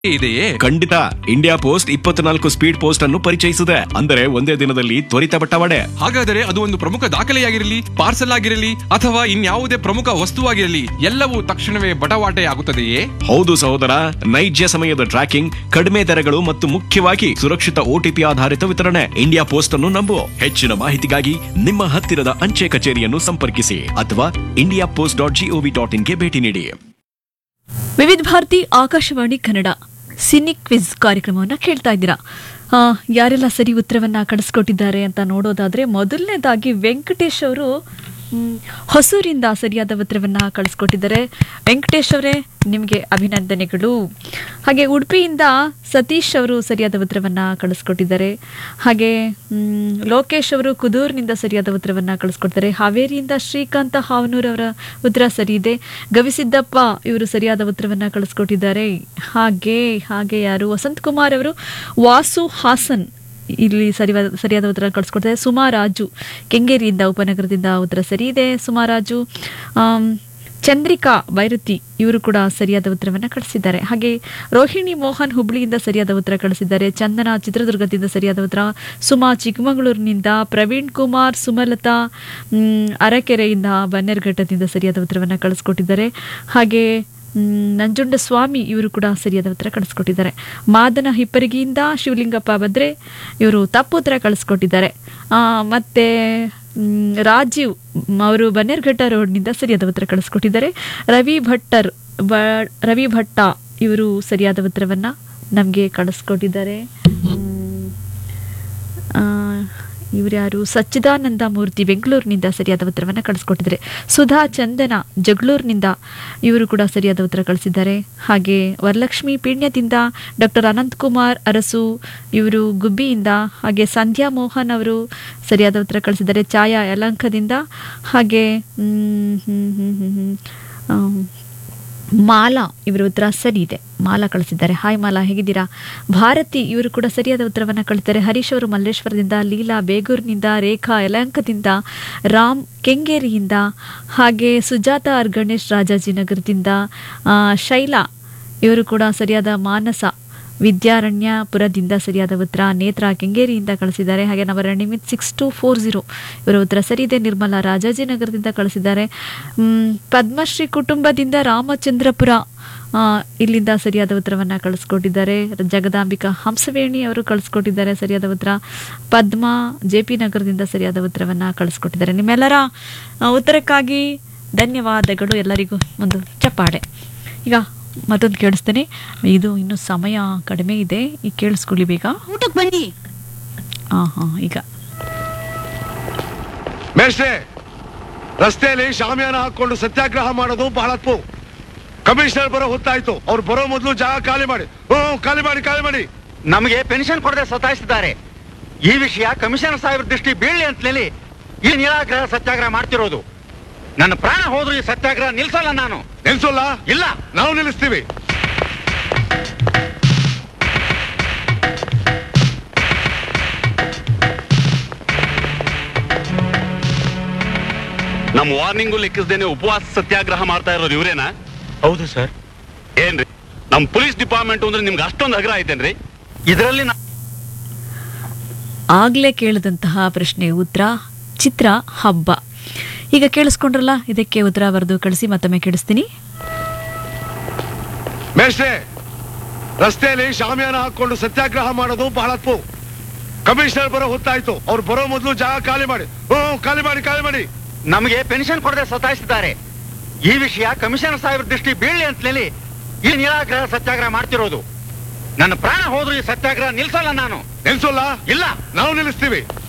ಇದೆಯೇ ಖಂಡಿತ India post ಇಪ್ಪತ್ನಾಲ್ಕು ಸ್ಪೀಡ್ ಪೋಸ್ಟ್ ಅನ್ನು ಪರಿಚಯಿಸಿದೆ ಅಂದರೆ ಒಂದೇ ದಿನದಲ್ಲಿ ತ್ವರಿತ ಬಟ್ಟವಾಡೆ ಹಾಗಾದರೆ ಅದು ಒಂದು ಪ್ರಮುಖ ದಾಖಲೆಯಾಗಿರಲಿ ಪಾರ್ಸಲ್ ಆಗಿರಲಿ ಅಥವಾ ಇನ್ಯಾವುದೇ ಪ್ರಮುಖ ವಸ್ತುವಾಗಿರಲಿ ಎಲ್ಲವೂ ತಕ್ಷಣವೇ ಬಟವಾಟೆ ಆಗುತ್ತದೆಯೇ ಹೌದು ಸಹೋದರ ನೈಜ ಸಮಯದ ಟ್ರ್ಯಾಕಿಂಗ್ ಕಡಿಮೆ ದರಗಳು ಮತ್ತು ಮುಖ್ಯವಾಗಿ ಸುರಕ್ಷಿತ ಓಟಿಪಿ ಆಧಾರಿತ ವಿತರಣೆ ಇಂಡಿಯಾ ಪೋಸ್ಟ್ ಅನ್ನು ನಂಬು ಹೆಚ್ಚಿನ ಮಾಹಿತಿಗಾಗಿ ನಿಮ್ಮ ಹತ್ತಿರದ ಅಂಚೆ ಕಚೇರಿಯನ್ನು ಸಂಪರ್ಕಿಸಿ ಅಥವಾ India post dot GOV dot ಇನ್ಗೆ ಭೇಟಿ ನೀಡಿ ವಿವಿಧ ಭಾರತಿ ಆಕಾಶವಾಣಿ ಕನ್ನಡ ಸಿನಿ ಕ್ವಿಜ್ ಕಾರ್ಯಕ್ರಮವನ್ನು ಕೇಳ್ತಾ ಇದ್ದೀರಾ ಆ, ಯಾರೆಲ್ಲ ಸರಿ ಉತ್ತರವನ್ನ ಕಳಿಸ್ಕೊಟ್ಟಿದ್ದಾರೆ ಅಂತ ನೋಡೋದಾದ್ರೆ ಮೊದಲನೇದಾಗಿ ವೆಂಕಟೇಶ್ ಅವರು ಮ್, ಹೊಸೂರಿಂದ ಸರಿಯಾದ ಉತ್ತರವನ್ನ ಕಳಿಸ್ಕೊಟ್ಟಿದ್ದಾರೆ ವೆಂಕಟೇಶ್ ಅವರೇ ನಿಮಗೆ ಅಭಿನಂದನೆಗಳು ಹಾಗೆ ಉಡುಪಿಯಿಂದ ಸತೀಶ್ ಅವರು ಸರಿಯಾದ ಉತ್ತರವನ್ನ ಕಳಿಸ್ಕೊಟ್ಟಿದ್ದಾರೆ ಹಾಗೆ ಮ್, ಲೋಕೇಶ್ ಅವರು ಕುದೂರಿನಿಂದ ಸರಿಯಾದ ಉತ್ತರವನ್ನ ಕಳಿಸ್ಕೊಡ್ತಾರೆ ಹಾವೇರಿಯಿಂದ ಶ್ರೀಕಾಂತ ಹಾವನೂರ್ ಅವರ ಉತ್ತರ ಸರಿ ಇದೆ ಗವಿಸಿದ್ದಪ್ಪ ಇವರು ಸರಿಯಾದ ಉತ್ತರವನ್ನ ಕಳಿಸ್ಕೊಟ್ಟಿದ್ದಾರೆ ಹಾಗೆ ಹಾಗೆ ಯಾರು ವಸಂತ್ ಕುಮಾರ್ ಅವರು ವಾಸು ಹಾಸನ್ ಇಲ್ಲಿ ಸರಿಯಾದ ಸರಿಯಾದ ಉತ್ತರ ಕಳಿಸ್ಕೊಡ್ತಾರೆ ಸುಮಾರಾಜು ಕೆಂಗೇರಿಯಿಂದ ಉಪನಗರದಿಂದ ಉತ್ತರ ಸರಿ ಇದೆ ಸುಮಾರಾಜು ಆಮ್, ಚಂದ್ರಿಕಾ ಬೈರುತಿ ಇವರು ಕೂಡ ಸರಿಯಾದ ಉತ್ತರವನ್ನು ಕಳಿಸಿದ್ದಾರೆ ಹಾಗೆ ರೋಹಿಣಿ ಮೋಹನ್ ಹುಬ್ಳಿಯಿಂದ ಸರಿಯಾದ ಉತ್ತರ ಕಳಿಸಿದ್ದಾರೆ ಚಂದನ ಚಿತ್ರದುರ್ಗದಿಂದ ಸರಿಯಾದ ಉತ್ತರ ಸುಮಾ ಚಿಕ್ಕಮಗಳೂರಿನಿಂದ ಪ್ರವೀಣ್ ಕುಮಾರ್ ಸುಮಲತಾ ಮ್, ಅರಕೆರೆಯಿಂದ ಬನ್ನೇರ್ಘಟ್ಟದಿಂದ ಸರಿಯಾದ ಉತ್ತರವನ್ನು ಕಳಿಸ್ಕೊಟ್ಟಿದ್ದಾರೆ ಹಾಗೆ ಮ್, ನಂಜುಂಡ ಸ್ವಾಮಿ ಇವರು ಕೂಡ ಸರಿಯಾದ ಉತ್ತರ ಕಳಿಸ್ಕೊಟ್ಟಿದ್ದಾರೆ ಮಾದನ ಹಿಪ್ಪರಿಗಿಯಿಂದ ಶಿವಲಿಂಗಪ್ಪ ಬದ್ರೆ ಇವರು ತಪ್ಪು ಉತ್ತರ ಕಳಿಸ್ಕೊಟ್ಟಿದ್ದಾರೆ ಆ, ಮತ್ತೆ ಮ್, ರಾಜೀವ್ ಮ್, ಅವರು ಬನ್ನೇರ್ಘಟ್ಟ ರೋಡ್ನಿಂದ ಸರಿಯಾದ ಉತ್ತರ ಕಳಿಸ್ಕೊಟ್ಟಿದ್ದಾರೆ ರವಿ ಭಟ್ಟರ್ ಬ ರವಿ ಭಟ್ಟ ಇವರು ಸರಿಯಾದ ಉತ್ತರವನ್ನ ನಮಗೆ ಕಳಿಸ್ಕೊಟ್ಟಿದ್ದಾರೆ ಮ್, ಆ, ಇವ್ರು ಯಾರು ಸಚ್ಚಿದಾನಂದ ಮೂರ್ತಿ ಬೆಂಗಳೂರಿನಿಂದ ಸರಿಯಾದ ಉತ್ತರವನ್ನು ಕಳಿಸ್ಕೊಟ್ಟಿದ್ದಾರೆ ಸುಧಾ ಚಂದನ ಜಗಳೂರಿನಿಂದ ಇವರು ಕೂಡ ಸರಿಯಾದ ಉತ್ತರ ಕಳಿಸಿದ್ದಾರೆ ಹಾಗೆ ವರಲಕ್ಷ್ಮಿ ಪೀಣ್ಯದಿಂದ ಡಾಕ್ಟರ್ ಅನಂತಕುಮಾರ್ ಅರಸು ಇವರು ಗುಬ್ಬಿಯಿಂದ ಹಾಗೆ ಸಂಧ್ಯಾ ಮೋಹನ್ ಅವರು ಸರಿಯಾದ ಉತ್ತರ ಕಳಿಸಿದ್ದಾರೆ ಛಾಯಾ ಯಲಂಕದಿಂದ ಹಾಗೆ ಮ್, ಹ್ಮ್, ಹ್ಮ್, ಹ್ಮ್, ಹ್ಮ್, ಆಮ್, ಮಾಲಾ ಇವರ ಉತ್ತರ ಸರಿ ಇದೆ ಮಾಲಾ ಕಳಿಸಿದ್ದಾರೆ ಹಾಯ್ ಮಾಲಾ ಹೇಗಿದ್ದೀರಾ ಭಾರತಿ ಇವರು ಕೂಡ ಸರಿಯಾದ ಉತ್ತರವನ್ನು ಕಳಿಸಿದ್ದಾರೆ ಹರೀಶ್ ಅವರು ಮಲ್ಲೇಶ್ವರದಿಂದ ಲೀಲಾ ಬೇಗೂರಿನಿಂದ ರೇಖಾ ಯಲಂಕದಿಂದ ರಾಮ್ ಕೆಂಗೇರಿಯಿಂದ ಹಾಗೆ ಸುಜಾತ ಆರ್ ಗಣೇಶ್ ರಾಜಾಜಿನಗರದಿಂದ ಆ, ಶೈಲಾ ಇವರು ಕೂಡ ಸರಿಯಾದ ಮಾನಸ ವಿದ್ಯಾರಣ್ಯಪುರದಿಂದ ಸರಿಯಾದ ಉತ್ತರ ನೇತ್ರ ಕೆಂಗೇರಿಯಿಂದ ಕಳಿಸಿದ್ದಾರೆ ಹಾಗೆ ನಮ್ಮ Nimith six two four zero ಇವರ ಉತ್ತರ ಸರಿ ಇದೆ ನಿರ್ಮಲಾ ರಾಜಾಜಿನಗರದಿಂದ ಕಳಿಸಿದ್ದಾರೆ ಮ್, ಪದ್ಮಶ್ರೀ ಕುಟುಂಬದಿಂದ ರಾಮಚಂದ್ರಪುರ ಆ, ಇಲ್ಲಿಂದ ಸರಿಯಾದ ಉತ್ತರವನ್ನು ಕಳಿಸ್ಕೊಟ್ಟಿದ್ದಾರೆ ಜಗದಾಂಬಿಕಾ ಹಂಸವೇಣಿ ಅವರು ಕಳಿಸ್ಕೊಟ್ಟಿದ್ದಾರೆ ಸರಿಯಾದ ಉತ್ತರ ಪದ್ಮಾ ಜೆ ಪಿ ನಗರದಿಂದ ಸರಿಯಾದ ಉತ್ತರವನ್ನು ಕಳಿಸ್ಕೊಟ್ಟಿದ್ದಾರೆ ನಿಮ್ಮೆಲ್ಲರ ಆ, ಉತ್ತರಕ್ಕಾಗಿ ಧನ್ಯವಾದಗಳು ಎಲ್ಲರಿಗೂ ಒಂದು ಚಪ್ಪಾಳೆ ಈಗ ಮತ್ತೊಂದು ಕೇಳಿಸ್ತೇನೆ ಇದು ಇನ್ನು ಸಮಯ ಕಡಿಮೆ ಇದೆ ಈಗ ಕೇಳಿಸ್ಕೊಳ್ಳಿ ಬೇಗ ಊಟಕ್ಕೆ ಬನ್ನಿ ಹಾಂ ಹಾಂ ಈಗ ಮೇಷ್ಟ್ರೆ ರಸ್ತೆಯಲ್ಲಿ ಶಾಮಿಯಾನ ಹಾಕೊಂಡು ಸತ್ಯಾಗ್ರಹ ಮಾಡೋದು ಬಹಳ ತಪ್ಪು ಕಮಿಷನರ್ ಬರೋ ಹೊತ್ತಾಯ್ತು ಅವ್ರು ಬರೋ ಮೊದಲು ಜಾಗ ಖಾಲಿ ಮಾಡಿ ಹ್ಞೂ ಖಾಲಿ ಮಾಡಿ ಖಾಲಿ ಮಾಡಿ ನಮಗೆ ಪೆನ್ಷನ್ ಕೊಡದೆ ಸತಾಯಿಸಿದ್ದಾರೆ ಈ ವಿಷಯ ಕಮಿಷನರ್ ಸಾಹೇಬ್ರ ದೃಷ್ಟಿ ಬೀಳಲಿ ಅಂತೇಳಿ ಈ ನಿರಾಗ್ರಹ ಸತ್ಯಾಗ್ರಹ ಮಾಡ್ತಿರೋದು ನನ್ನ ಪ್ರಾಣ ಹೋದ್ರು ಈ ಸತ್ಯಾಗ್ರಹ ನಿಲ್ಸಲ್ಲ ನಾನು ನಿಲ್ಸೋಲ್ಲ ಇಲ್ಲ ನಾವು ನಿಲ್ಲಿಸ್ತೀವಿ ನಮ್ಮ ವಾರ್ನಿಂಗು ಲೆಕ್ಕಿಸದೇನೆ ಉಪವಾಸ ಸತ್ಯಾಗ್ರಹ ಮಾಡ್ತಾ ಇರೋದು ಇವ್ರೇನಾ ಹೌದು ಸರ್ ಏನ್ರಿ ನಮ್ ಪೊಲೀಸ್ ಡಿಪಾರ್ಟ್ಮೆಂಟ್ ಅಂದ್ರೆ ನಿಮ್ಗೆ ಅಷ್ಟೊಂದು ಹಗರ ಐತೇನ್ರಿ ಇದರಲ್ಲಿ ಆಗಲೇ ಕೇಳಿದಂತಹ ಪ್ರಶ್ನೆ ಉತ್ತರ ಚಿತ್ರ ಹಬ್ಬ ಈಗ ಕೇಳಿಸ್ಕೊಂಡ್ರಲ್ಲ ಇದಕ್ಕೆ ಉತ್ತರ ಬರೆದು ಕಳಿಸಿ ಮತ್ತೊಮ್ಮೆ ಕೇಳಿಸ್ತೀನಿ ಮೇಷ್ಟ್ರೆ ರಸ್ತೆಯಲ್ಲಿ ಶಾಮಿಯಾನ ಹಾಕೊಂಡು ಸತ್ಯಾಗ್ರಹ ಮಾಡೋದು ಬಹಳ ತಪ್ಪು ಕಮಿಷನರ್ ಬರೋ ಹೊತ್ತಾಯ್ತು ಅವ್ರು ಬರೋ ಮೊದಲು ಜಾಗ ಖಾಲಿ ಮಾಡಿ ಹ್ಞೂ ಖಾಲಿ ಮಾಡಿ ಖಾಲಿ ಮಾಡಿ ನಮಗೆ ಪೆನ್ಷನ್ ಕೊಡದೆ ಸತಾಯಿಸಿದ್ದಾರೆ ಈ ವಿಷಯ ಕಮಿಷನರ್ ಸಾಹೇಬ್ರ ದೃಷ್ಟಿ ಬೀಳಲಿ ಅಂತೇಳಿ ಈ ನಿರಾಗ್ರಹ ಸತ್ಯಾಗ್ರಹ ಮಾಡ್ತಿರೋದು ನನ್ನ ಪ್ರಾಣ ಹೋದ್ರು ಈ ಸತ್ಯಾಗ್ರಹ ನಿಲ್ಸಲ್ಲ ನಾನು ನಿಲ್ಸೋಲ್ಲ ಇಲ್ಲ ನಾವು ನಿಲ್ಲಿಸ್ತೀವಿ